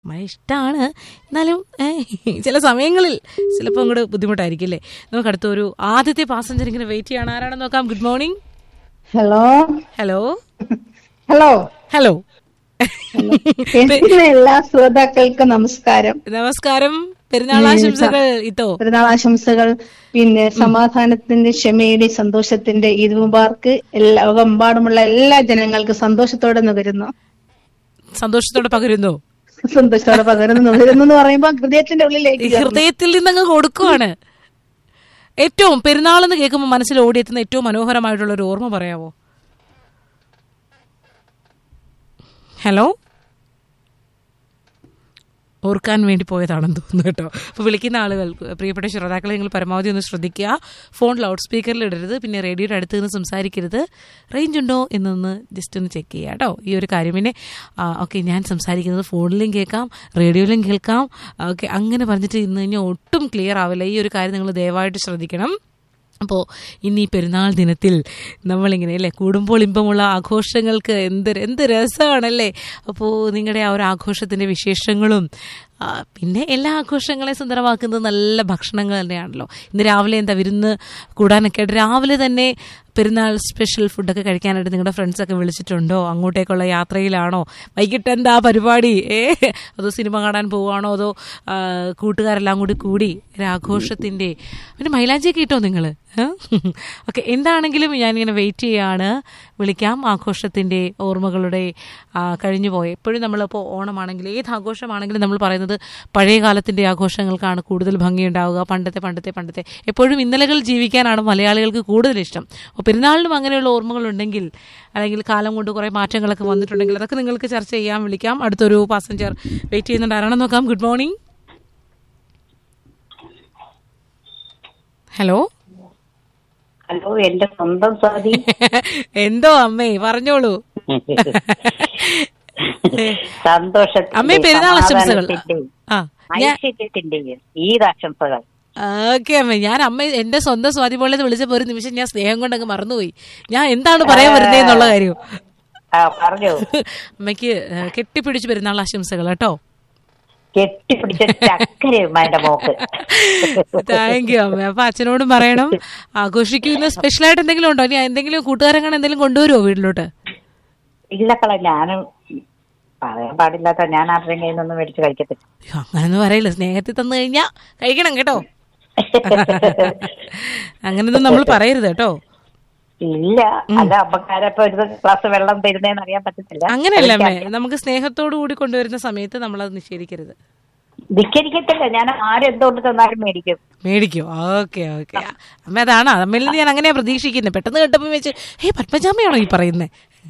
മഴ ഇഷ്ടമാണ് എന്നാലും ഏ, ചില സമയങ്ങളിൽ ചിലപ്പോൾ അങ്ങോട്ട് ബുദ്ധിമുട്ടായിരിക്കും അല്ലേ നമുക്ക് അടുത്ത ഒരു ആദ്യത്തെ പാസഞ്ചർ ഇങ്ങനെ വെയിറ്റ് ചെയ്യണം ആരാണെന്ന് നോക്കാം good morning hello hello hello hello കേൾക്കുന്ന എല്ലാ ശ്രോതാക്കൾക്കും നമസ്കാരം നമസ്കാരം പെരുന്നാൾ ആശംസകൾ ഇത്തോ പെരുന്നാൾ ആശംസകൾ പിന്നെ സമാധാനത്തിന്റെ ക്ഷമയുടെ സന്തോഷത്തിന്റെ ഈദ് മുബാർക്ക് എല്ലാ ലോകമെമ്പാടുമുള്ള എല്ലാ ജനങ്ങൾക്കും സന്തോഷത്തോടെ നുകരുന്നു സന്തോഷത്തോടെ പകരുന്നു സന്തോഷത്തോടെ പകരുന്നു നുകരുന്നു എന്ന് പറയുമ്പോൾ ഹൃദയത്തിന്റെ ഉള്ളിലേക്ക് ഈ ഹൃദയത്തിൽ നിന്നങ്ങ് കൊടുക്കുവാണ് ഏറ്റവും പെരുന്നാൾ എന്ന് കേൾക്കുമ്പോൾ മനസ്സിൽ ഓടിയെത്തുന്ന ഏറ്റവും മനോഹരമായിട്ടുള്ള ഒരു ഓർമ്മ പറയാവോ ഹലോ ഓർക്കാൻ വേണ്ടി പോയതാണെന്ന് തോന്നുന്നു കേട്ടോ അപ്പോൾ വിളിക്കുന്ന ആളുകൾ പ്രിയപ്പെട്ട ശ്രോതാക്കളെ നിങ്ങൾ പരമാവധി ഒന്ന് ശ്രദ്ധിക്കുക ഫോൺ ലൗഡ് സ്പീക്കറിൽ ഇടരുത് പിന്നെ റേഡിയോയുടെ അടുത്ത് നിന്ന് സംസാരിക്കരുത് റേഞ്ച് ഉണ്ടോ എന്നൊന്ന് ജസ്റ്റ് ഒന്ന് ചെക്ക് ചെയ്യുക കേട്ടോ ഈ ഒരു കാര്യം പിന്നെ ഓക്കെ ഞാൻ സംസാരിക്കുന്നത് ഫോണിലും കേൾക്കാം റേഡിയോയിലും കേൾക്കാം ഓക്കെ അങ്ങനെ പറഞ്ഞിട്ട് ഇന്ന് കഴിഞ്ഞാൽ ഒട്ടും ക്ലിയർ ആവില്ല ഈ ഒരു കാര്യം നിങ്ങൾ ദയവായിട്ട് ശ്രദ്ധിക്കണം അപ്പോൾ ഇന്ന് ഈ പെരുന്നാൾ ദിനത്തിൽ നമ്മളിങ്ങനെ അല്ലേ കൂടുമ്പോൾ ഇമ്പമുള്ള ആഘോഷങ്ങൾക്ക് എന്ത് എന്ത് രസമാണല്ലേ അപ്പോൾ നിങ്ങളുടെ ആ ഒരു ആഘോഷത്തിൻ്റെ വിശേഷങ്ങളും ആ, പിന്നെ എല്ലാ ആഘോഷങ്ങളെ സുന്ദരമാക്കുന്നത് നല്ല ഭക്ഷണങ്ങൾ തന്നെയാണല്ലോ ഇന്ന് രാവിലെ എന്താ വിരുന്ന് കൂടാനൊക്കെ ആയിട്ട് രാവിലെ തന്നെ പെരുന്നാൾ സ്പെഷ്യൽ ഫുഡൊക്കെ കഴിക്കാനായിട്ട് നിങ്ങളുടെ ഫ്രണ്ട്സൊക്കെ വിളിച്ചിട്ടുണ്ടോ അങ്ങോട്ടേക്കുള്ള യാത്രയിലാണോ വൈകിട്ട് എന്താ പരിപാടി ഏ അതോ സിനിമ കാണാൻ പോവുകയാണോ അതോ ആ, കൂട്ടുകാരെല്ലാം കൂടി കൂടി ഒരു ആഘോഷത്തിൻ്റെ പിന്നെ മൈലാഞ്ചിയൊക്കെ ഇട്ടോ നിങ്ങൾ ഓക്കെ എന്താണെങ്കിലും ഞാനിങ്ങനെ വെയിറ്റ് ചെയ്യാണ് വിളിക്കാം ആഘോഷത്തിൻ്റെ ഓർമ്മകളുടെ ആ, കഴിഞ്ഞുപോയ എപ്പോഴും നമ്മളിപ്പോൾ ഓണമാണെങ്കിൽ ഏത് ആഘോഷമാണെങ്കിലും നമ്മൾ പറയുന്നത് പഴയ കാലത്തിൻ്റെ ആഘോഷങ്ങൾക്കാണ് കൂടുതൽ ഭംഗിയുണ്ടാവുക പണ്ടത്തെ പണ്ടത്തെ പണ്ടത്തെ എപ്പോഴും ഇന്നലകൾ ജീവിക്കാനാണ് മലയാളികൾക്ക് കൂടുതൽ ഇഷ്ടം അപ്പോൾ പെരുന്നാളിനും അങ്ങനെയുള്ള ഓർമ്മകളുണ്ടെങ്കിൽ അല്ലെങ്കിൽ കാലം കൊണ്ട് കുറേ മാറ്റങ്ങളൊക്കെ വന്നിട്ടുണ്ടെങ്കിൽ അതൊക്കെ നിങ്ങൾക്ക് ചർച്ച ചെയ്യാൻ വിളിക്കാം അടുത്തൊരു പാസഞ്ചർ വെയിറ്റ് ചെയ്യുന്നുണ്ട് ആരാണെന്ന് നോക്കാം ഗുഡ് മോർണിംഗ് ഹലോ ഹലോ എന്റെ സ്വന്തം സ്വാതി എന്തോ അമ്മേ പറഞ്ഞോളൂ സന്തോഷത്തിന്റെ അമ്മേ പെരുന്നാൾ ആശംസകൾ സമാധാനത്തിന്റെയും ആ ഞാൻ ഐശ്വര്യത്തിന്റെയും ഈദ് ആശംസകൾ ഓക്കെ അമ്മ ഞാൻ അമ്മ എന്റെ സ്വന്തം സ്വാതി പോലെ വിളിച്ചപ്പോ ഒരു നിമിഷം ഞാൻ സ്നേഹം കൊണ്ട് അങ്ങ് മറന്നുപോയി ഞാൻ എന്താണ് പറയാൻ വരുന്നത് എന്നുള്ള കാര്യം ആ പറഞ്ഞു അമ്മയ്ക്ക് ഏ, കെട്ടിപ്പിടിച്ച് പെരുന്നാൾ ആശംസകൾ കേട്ടോ കെട്ടിപ്പിടിച്ച ചക്കരയും എന്റെ മോക്ക് താങ്ക് യു അമ്മ അപ്പൊ അച്ഛനോടും പറയണം ആഘോഷിക്കുന്ന സ്പെഷ്യൽ ആയിട്ട് എന്തെങ്കിലും ഉണ്ടോ ഇനി എന്തെങ്കിലും കൂട്ടുകാരങ്ങനെ എന്തെങ്കിലും കൊണ്ടുവരുമോ വീട്ടിലോട്ട് ഇല്ലക്കള ഞാനും പറയാൻ പാടില്ലാത്ത ഞാൻ ആരുടെയും കയ്യിൽ നിന്നൊന്നും മേടിച്ച് കഴിക്കത്തില്ല അയ്യോ, അങ്ങനൊന്നും പറയില്ല സ്നേഹത്തിൽ തന്നു കഴിഞ്ഞാ കഴിക്കണം കേട്ടോ അങ്ങനൊന്നും നമ്മൾ പറയരുത് കേട്ടോ ഇല്ല അല്ല അമ്മക്കാരപ്പൊ ഒരു ഗ്ലാസ് വെള്ളം തരുന്നേന്ന് അറിയാൻ പറ്റത്തില്ല അങ്ങനെയല്ല അമ്മേ നമുക്ക് സ്നേഹത്തോടു കൂടി കൊണ്ടുവരുന്ന സമയത്ത് നമ്മളത് നിഷേധിക്കരുത് ധിക്കരിക്കത്തില്ല ഞാൻ ആരെന്തുകൊണ്ട് തന്നാലും മേടിക്കും മേടിക്കും ഓക്കെ ഓക്കെ അമ്മ അതാണ് അമ്മയിൽ നിന്ന് ഞാൻ അങ്ങനെയാ പ്രതീക്ഷിക്കുന്നത് പെട്ടെന്ന് കേട്ടപ്പോൾ വെച്ച് ഹേ പത്മജാമയാണോ ഈ പറയുന്നത്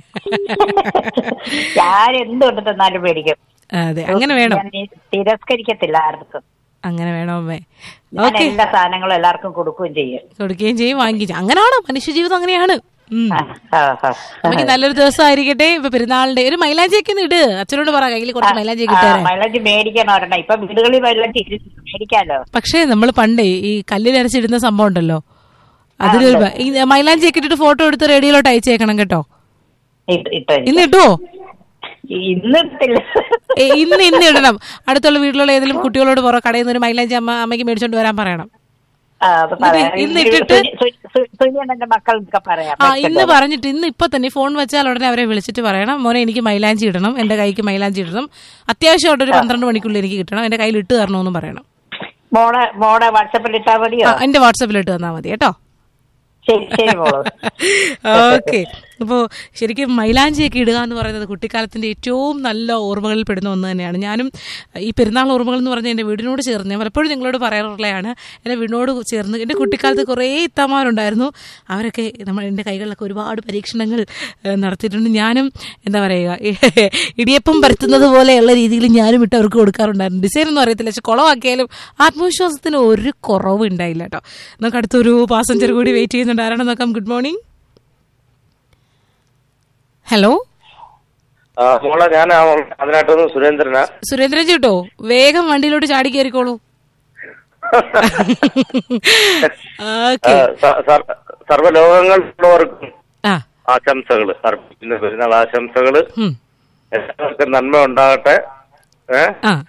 ആരെന്തുകൊണ്ട് തന്നാലും മേടിക്കും അതെ അങ്ങനെ വേണം ഞാൻ തിരസ്കരിക്കത്തില്ല ആർക്കും അങ്ങനെ വേണം അമ്മേ ഞാൻ ഓക്കെ എല്ലാ സാധനങ്ങളും എല്ലാവർക്കും കൊടുക്കുകയും ചെയ്യും കൊടുക്കുകയും ചെയ്യും വാങ്ങിക്കും അങ്ങനെയാണോ മനുഷ്യജീവിതം അങ്ങനെയാണ് ഉം. ആ, ആ, ആ. അമ്മയ്ക്ക് നല്ലൊരു ദിവസം ആയിരിക്കട്ടെ ഇപ്പൊ പെരുന്നാളിന്റെ ഒരു മൈലാഞ്ചിയൊക്കെ ഒന്ന് ഇട് അച്ഛനോട് പറ കയ്യിൽ കുറച്ച് മൈലാഞ്ചി ആ, കിട്ടാൻ മൈലാഞ്ചി മേടിക്കണം ഒരെണ്ണം ഇപ്പൊ വീടുകളിൽ മൈലാഞ്ചി ഇരി- മേടിക്കാലോ പക്ഷേ നമ്മൾ പണ്ടേ ഈ കല്ലിൽ അരച്ചിടുന്ന സംഭവം ഉണ്ടല്ലോ അതിലൊരു ഭ- ഈ മൈലാഞ്ചിയൊക്കെ ഇട്ടിട്ട് ഫോട്ടോ എടുത്ത് റേഡിയോയിലോട്ട് അയച്ചേക്കണം കേട്ടോ ഇട്ട്- ഇട്ടോ ഇന്ന് ഇട്ടുവോ ഇന്ന് ഇട്ടില്ല ഏ, ഇന്ന് ഇന്ന് ഇടണം അടുത്തുള്ള വീട്ടിലുള്ള ഏതെങ്കിലും കുട്ടികളോട് പറ കടയിൽ നിന്ന് ഒരു മൈലാഞ്ചി അമ്മ അമ്മയ്ക്ക് മേടിച്ചോണ്ട് വരാൻ പറയണം ആ, അത് പറയാം. ഇന്ന് ഇട്ടിട്ട് സുനി- സുനി- സുനി- സുനിയണ്ണന്റെ മക്കൾക്ക് പറയാം ആ ഇന്ന് പറഞ്ഞിട്ട് ഇന്ന് ഇപ്പൊ തന്നെ ഫോൺ വെച്ചാൽ ഉടനെ അവരെ വിളിച്ചിട്ട് പറയണം മോനെ എനിക്ക് മൈലാഞ്ചി ഇടണം എന്റെ കൈക്ക് മൈലാഞ്ചി ഇടണം അത്യാവശ്യമായിട്ട് ഒരു പന്ത്രണ്ട് മണിക്കുള്ളിൽ എനിക്ക് കിട്ടണം എന്റെ കയ്യിൽ ഇട്ട് തരണമെന്നും പറയണം മോളെ മോളെ വാട്സപ്പിൽ ഇട്ടാ മതിയോ ആ, എന്റെ വാട്സപ്പിൽ ഇട്ട് തന്നാൽ മതി കേട്ടോ ശരി ശരി മോള് ഓക്കെ അപ്പോൾ ശരിക്കും മൈലാഞ്ചിയൊക്കെ ഇടുക എന്ന് പറയുന്നത് കുട്ടിക്കാലത്തിന്റെ ഏറ്റവും നല്ല ഓർമ്മകളിൽ പെടുന്ന ഒന്ന് തന്നെയാണ് ഞാനും ഈ പെരുന്നാൾ ഓർമ്മകൾ എന്ന് പറഞ്ഞാൽ എൻ്റെ വീടിനോട് ചേർന്ന് ഞാൻ പലപ്പോഴും നിങ്ങളോട് പറയാറുള്ളതാണ് എൻ്റെ വീടിനോട് ചേർന്ന് എൻ്റെ കുട്ടിക്കാലത്ത് കുറേ ഇത്തമാരുണ്ടായിരുന്നു അവരൊക്കെ നമ്മൾ എൻ്റെ കൈകളിലൊക്കെ ഒരുപാട് പരീക്ഷണങ്ങൾ ഏഹ്, നടത്തിയിട്ടുണ്ട് ഞാനും എന്താ പറയുക ഇടിയപ്പം പരത്തുന്നത് പോലെയുള്ള രീതിയിൽ ഞാനും ഇട്ട് അവർക്ക് കൊടുക്കാറുണ്ടായിരുന്നു ഡിസൈൻ ഒന്നും അറിയത്തില്ല പക്ഷെ കുളമാക്കിയാലും ആത്മവിശ്വാസത്തിന് ഒരു കുറവും ഉണ്ടായില്ല കേട്ടോ നമുക്ക് അടുത്തൊരു പാസഞ്ചർ കൂടി വെയിറ്റ് ചെയ്യുന്നുണ്ട് ആരാണ് നോക്കാം ഗുഡ് മോർണിംഗ് ഹലോ ആ, മോളെ ഞാൻ അതിനകത്തുനിന്ന് സുരേന്ദ്രനാ സുരേന്ദ്രൻ ചേട്ടോ വേഗം വണ്ടിയിലോട്ട് ചാടി കയറിക്കോളൂ ഓക്കെ ആ, സ- സർ- സർവ്വലോകങ്ങളിലുള്ളവർക്കും ആ ആശംസകൾ അർപ്പിക്കുന്ന പെരുന്നാൾ ആശംസകൾ ഉം. എല്ലാവർക്കും നന്മ ഉണ്ടാകട്ടെ ഏ ആ